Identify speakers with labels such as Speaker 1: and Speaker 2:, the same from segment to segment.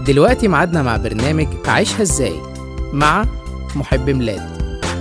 Speaker 1: دلوقتي ميعادنا مع برنامج عيشها ازاي مع محب ميلاد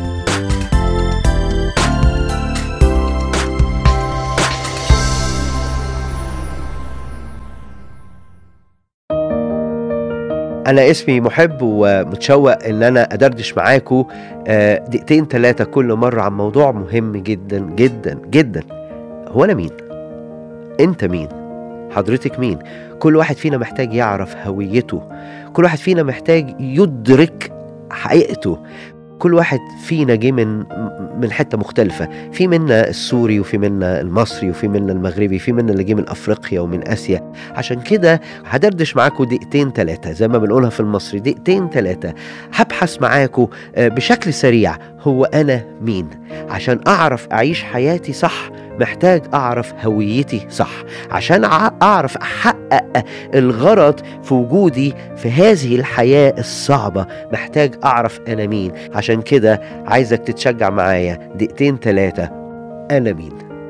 Speaker 2: أنا اسمي محب ومتشوق إن أنا أدردش معاكم آه، دقيقتين ثلاثة كل مرة عن موضوع مهم جدا جدا جدا هو أنا مين؟ أنت مين؟ حضرتك مين؟ كل واحد فينا محتاج يعرف هويته كل واحد فينا محتاج يدرك حقيقته كل واحد فينا جه من من حته مختلفه في منا السوري وفي منا المصري وفي منا المغربي في منا اللي جه من افريقيا ومن اسيا عشان كده هدردش معاكم دقيقتين ثلاثه زي ما بنقولها في المصري دقيقتين ثلاثه هبحث معاكم آه، بشكل سريع هو انا مين عشان اعرف اعيش حياتي صح محتاج اعرف هويتي صح عشان أع- اعرف احقق الغرض في وجودي في هذه الحياه الصعبه محتاج اعرف انا مين عشان كده عايزك تتشجع معايا دقيقتين ثلاثه انا مين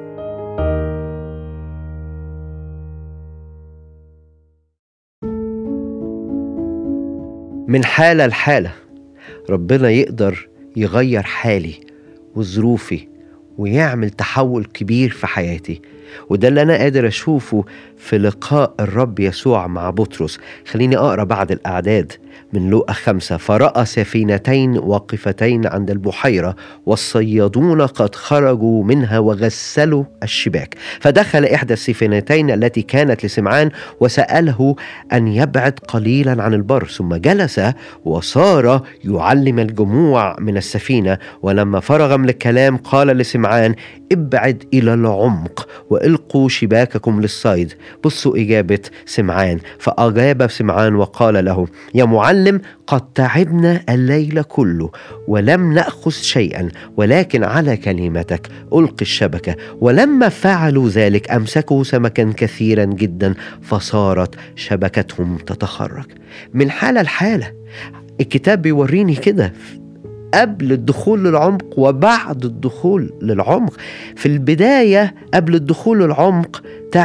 Speaker 2: من حاله لحاله ربنا يقدر يغير حالي وظروفي ويعمل تحول كبير في حياتي وده اللي انا قادر اشوفه في لقاء الرب يسوع مع بطرس خليني اقرا بعض الاعداد من لوقا خمسة فرأى سفينتين واقفتين عند البحيرة والصيادون قد خرجوا منها وغسلوا الشباك فدخل إحدى السفينتين التي كانت لسمعان وسأله أن يبعد قليلا عن البر ثم جلس وصار يعلم الجموع من السفينة ولما فرغ من الكلام قال لسمعان ابعد إلى العمق وإلقوا شباككم للصيد بصوا إجابة سمعان فأجاب سمعان وقال له يا معلم قد تعبنا الليل كله ولم نأخذ شيئا ولكن على كلمتك ألقي الشبكة ولما فعلوا ذلك أمسكوا سمكا كثيرا جدا فصارت شبكتهم تتخرج من حالة لحالة الكتاب بيوريني كده قبل الدخول للعمق وبعد الدخول للعمق في البداية قبل الدخول للعمق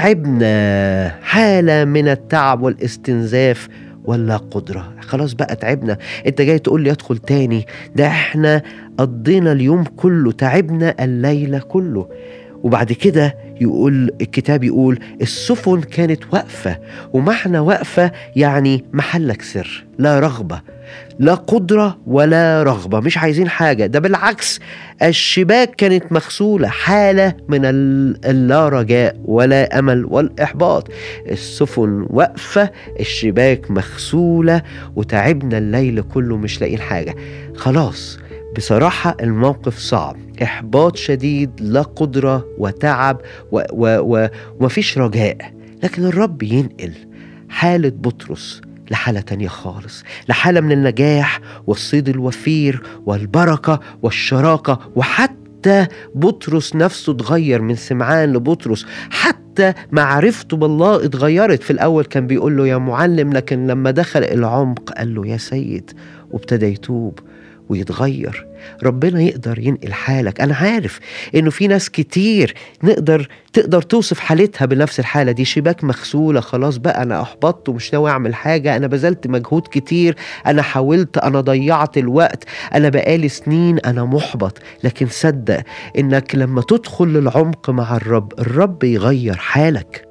Speaker 2: تعبنا حالة من التعب والاستنزاف ولا قدرة خلاص بقى تعبنا انت جاي تقول لي ادخل تاني ده احنا قضينا اليوم كله تعبنا الليلة كله وبعد كده يقول الكتاب يقول السفن كانت واقفة ومعنى واقفة يعني محلك سر لا رغبة لا قدرة ولا رغبة مش عايزين حاجة ده بالعكس الشباك كانت مغسولة حالة من ال- اللا رجاء ولا أمل والإحباط السفن واقفة الشباك مغسولة وتعبنا الليل كله مش لاقيين حاجة خلاص بصراحة الموقف صعب إحباط شديد لا قدرة وتعب و و و ومفيش رجاء لكن الرب ينقل حالة بطرس لحالة تانية خالص لحالة من النجاح والصيد الوفير والبركة والشراكة وحتى بطرس نفسه اتغير من سمعان لبطرس حتى معرفته بالله اتغيرت في الأول كان بيقول له يا معلم لكن لما دخل العمق قال له يا سيد وابتدى يتوب ويتغير ربنا يقدر ينقل حالك انا عارف انه في ناس كتير نقدر تقدر توصف حالتها بنفس الحاله دي شباك مغسوله خلاص بقى انا احبطت ومش ناوي اعمل حاجه انا بذلت مجهود كتير انا حاولت انا ضيعت الوقت انا بقالي سنين انا محبط لكن صدق انك لما تدخل للعمق مع الرب الرب يغير حالك